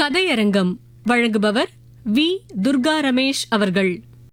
கதையரங்கம் வழங்குபவர் வி துர்கா ரமேஷ் அவர்கள்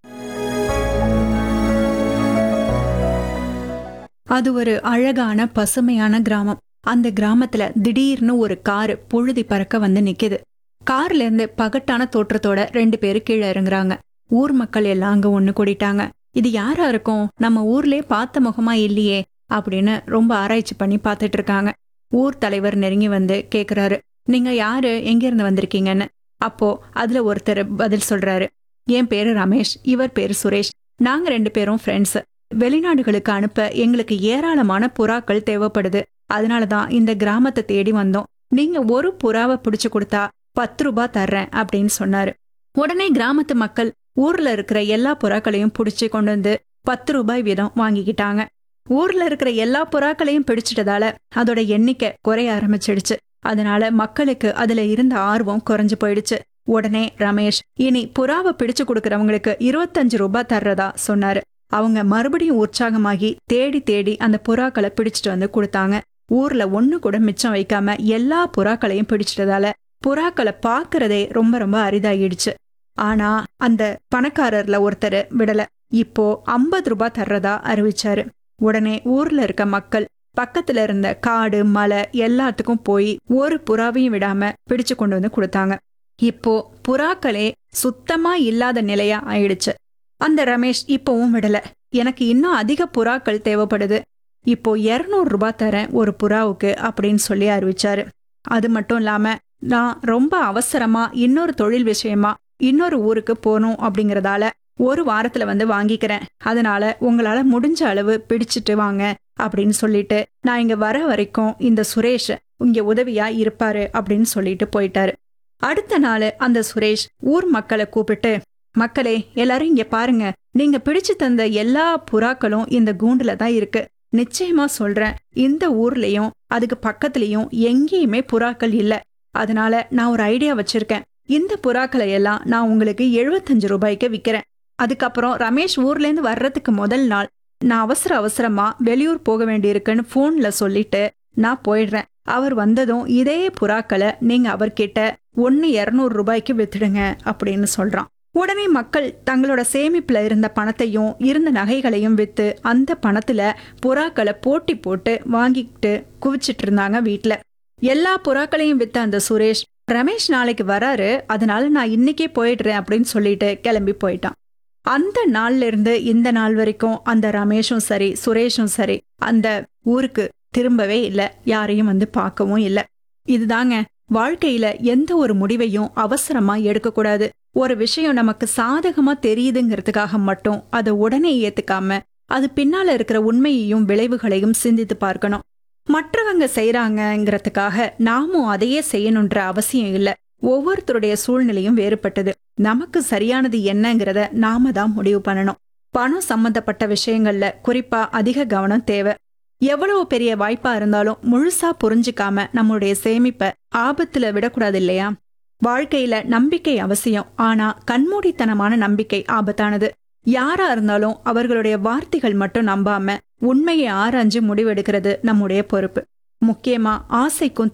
அது ஒரு அழகான பசுமையான கிராமம் அந்த கிராமத்துல திடீர்னு ஒரு காரு புழுதி பறக்க வந்து நிக்குது கார்ல இருந்து பகட்டான தோற்றத்தோட ரெண்டு பேரு கீழே இறங்குறாங்க ஊர் மக்கள் எல்லாம் அங்க ஒண்ணு கூடிட்டாங்க இது யாரா இருக்கும் நம்ம ஊர்லயே பார்த்த முகமா இல்லையே அப்படின்னு ரொம்ப ஆராய்ச்சி பண்ணி பார்த்துட்டு இருக்காங்க ஊர் தலைவர் நெருங்கி வந்து கேக்குறாரு நீங்க யாரு எங்க இருந்து வந்திருக்கீங்கன்னு அப்போ அதுல ஒருத்தர் பதில் சொல்றாரு என் பேரு ரமேஷ் இவர் பேரு சுரேஷ் நாங்க ரெண்டு பேரும் ஃப்ரெண்ட்ஸ் வெளிநாடுகளுக்கு அனுப்ப எங்களுக்கு ஏராளமான புறாக்கள் தேவைப்படுது அதனால தான் இந்த கிராமத்தை தேடி வந்தோம் நீங்க ஒரு புறாவை பிடிச்சு கொடுத்தா பத்து ரூபாய் தர்றேன் அப்படின்னு சொன்னாரு உடனே கிராமத்து மக்கள் ஊர்ல இருக்கிற எல்லா புறாக்களையும் பிடிச்சு கொண்டு வந்து பத்து ரூபாய் வீதம் வாங்கிக்கிட்டாங்க ஊர்ல இருக்கிற எல்லா புறாக்களையும் பிடிச்சிட்டதால அதோட எண்ணிக்கை குறைய ஆரம்பிச்சிடுச்சு அதனால மக்களுக்கு அதுல இருந்த ஆர்வம் குறைஞ்சு போயிடுச்சு உடனே ரமேஷ் இனி புறாவை பிடிச்சு கொடுக்கறவங்களுக்கு இருபத்தஞ்சு ரூபாய் தர்றதா சொன்னாரு அவங்க மறுபடியும் உற்சாகமாகி தேடி தேடி அந்த புறாக்களை பிடிச்சிட்டு வந்து கொடுத்தாங்க ஊர்ல ஒண்ணு கூட மிச்சம் வைக்காம எல்லா புறாக்களையும் பிடிச்சிட்டதால புறாக்களை பார்க்கறதே ரொம்ப ரொம்ப அரிதாகிடுச்சு ஆனா அந்த பணக்காரர்ல ஒருத்தர் விடல இப்போ ஐம்பது ரூபாய் தர்றதா அறிவிச்சாரு உடனே ஊர்ல இருக்க மக்கள் பக்கத்துல இருந்த காடு மலை எல்லாத்துக்கும் போய் ஒரு புறாவையும் விடாம பிடிச்சு கொண்டு வந்து கொடுத்தாங்க இப்போ புறாக்களே சுத்தமா இல்லாத நிலையா ஆயிடுச்சு அந்த ரமேஷ் இப்பவும் விடல எனக்கு இன்னும் அதிக புறாக்கள் தேவைப்படுது இப்போ 200 ரூபாய் தரேன் ஒரு புறாவுக்கு அப்படின்னு சொல்லி அறிவிச்சாரு அது மட்டும் இல்லாம நான் ரொம்ப அவசரமா இன்னொரு தொழில் விஷயமா இன்னொரு ஊருக்கு போகணும் அப்படிங்கறதால ஒரு வாரத்துல வந்து வாங்கிக்கிறேன் அதனால உங்களால முடிஞ்ச அளவு பிடிச்சிட்டு வாங்க அப்படின்னு சொல்லிட்டு நான் இங்க வர வரைக்கும் இந்த சுரேஷ் இங்க உதவியா இருப்பாரு அப்படின்னு சொல்லிட்டு போயிட்டாரு அடுத்த நாள் அந்த சுரேஷ் ஊர் மக்களை கூப்பிட்டு மக்களே எல்லாரும் இங்க பாருங்க நீங்க பிடிச்சு தந்த எல்லா புறாக்களும் இந்த கூண்டுல தான் இருக்கு நிச்சயமா சொல்றேன் இந்த ஊர்லயும் அதுக்கு பக்கத்துலயும் எங்கேயுமே புறாக்கள் இல்ல அதனால நான் ஒரு ஐடியா வச்சிருக்கேன் இந்த புறாக்களை எல்லாம் நான் உங்களுக்கு 75 ரூபாய்க்கு விக்கிறேன் அதுக்கப்புறம் ரமேஷ் ஊர்ல இருந்து வர்றதுக்கு முதல் நாள் நான் அவசர அவசரமா வெளியூர் போக வேண்டியிருக்குன்னு போன்ல சொல்லிட்டு நான் போயிடுறேன் அவர் வந்ததும் இதே புறாக்களை நீங்க அவர்கிட்ட ஒன்னு இருநூறு ரூபாய்க்கு வித்துடுங்க அப்படின்னு சொல்றான் உடனே மக்கள் தங்களோட சேமிப்புல இருந்த பணத்தையும் இருந்த நகைகளையும் வித்து அந்த பணத்துல புறாக்களை போட்டி போட்டு வாங்கிட்டு குவிச்சிட்டு இருந்தாங்க வீட்ல எல்லா புறாக்களையும் வித்த அந்த சுரேஷ் ரமேஷ் நாளைக்கு வராரு அதனால நான் இன்னைக்கே போயிடுறேன் அப்படின்னு சொல்லிட்டு கிளம்பி போயிட்டான் அந்த நாள்ல இருந்து இந்த நாள் வரைக்கும் அந்த ரமேஷும் சரி சுரேஷும் சரி அந்த ஊருக்கு திரும்பவே இல்லை யாரையும் வந்து பார்க்கவும் இல்லை இதுதாங்க வாழ்க்கையில எந்த ஒரு முடிவையும் அவசரமா எடுக்கக்கூடாது ஒரு விஷயம் நமக்கு சாதகமா தெரியுதுங்கிறதுக்காக மட்டும் அதை உடனே ஏத்துக்காம அது பின்னால இருக்கிற உண்மையையும் விளைவுகளையும் சிந்தித்து பார்க்கணும் மற்றவங்க செய்யறாங்கங்கிறதுக்காக நாமும் அதையே செய்யணுன்ற அவசியம் இல்ல ஒவ்வொருத்தருடைய சூழ்நிலையும் வேறுபட்டது நமக்கு சரியானது என்னங்கிறத நாம தான் முடிவு பண்ணணும் பணம் சம்பந்தப்பட்ட விஷயங்கள்ல குறிப்பா அதிக கவனம் தேவை எவ்வளவு பெரிய வாய்ப்பா இருந்தாலும் முழுசா புரிஞ்சுக்காம நம்மளுடைய சேமிப்பை ஆபத்துல விடக்கூடாது இல்லையா வாழ்க்கையில நம்பிக்கை அவசியம் ஆனா கண்மூடித்தனமான நம்பிக்கை ஆபத்தானது யாரா இருந்தாலும் அவர்களுடைய வார்த்தைகள் மட்டும் நம்பாம உண்மையை ஆராய்ஞ்சு முடிவெடுக்கிறது நம்முடைய பொறுப்பு முக்கியமா ஆசைக்கும்